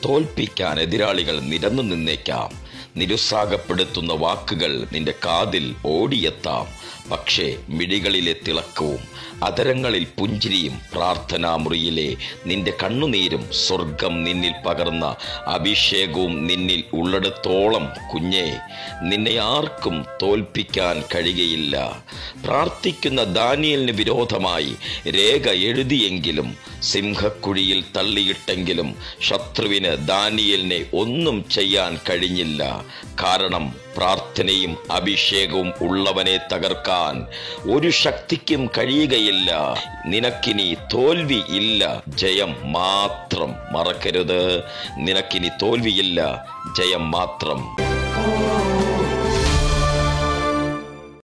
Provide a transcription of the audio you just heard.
തോൽപ്പിക്കാൻ എതിരാളികൾ നിരന്നു നിന്നേക്കാം നിരുത്സാഹപ്പെടുത്തുന്ന വാക്കുകൾ നിന്റെ കാതിൽ ഓടിയെത്താം പക്ഷേ മിഴികളിലെ തിളക്കവും അതരങ്ങളിൽ പുഞ്ചിരിയും പ്രാർത്ഥനാമുറിയിലെ നിന്റെ കണ്ണുനീരും സ്വർഗം നിന്നിൽ പകർന്ന അഭിഷേകവും നിന്നിൽ ഉള്ളിടത്തോളം കുഞ്ഞേ നിന്നെ ആർക്കും തോൽപ്പിക്കാൻ കഴിയുകയില്ല പ്രാർത്ഥിക്കുന്ന ദാനിയലിന് വിരോധമായി രേഖ എഴുതിയെങ്കിലും സിംഹക്കുഴിയിൽ തള്ളിയിട്ടെങ്കിലും ശത്രുവിന് ദാനിയലിനെ ഒന്നും ചെയ്യാൻ കഴിഞ്ഞില്ല കാരണം പ്രാർത്ഥനയും അഭിഷേകവും ഉള്ളവനെ തകർക്കാൻ ഒരു ശക്തിക്കും കഴിയുകയില്ല നിനക്കിനി തോൽവി ഇല്ല ജയം മാത്രം മറക്കരുത് നിനക്കിനി തോൽവിയില്ല ജയം മാത്രം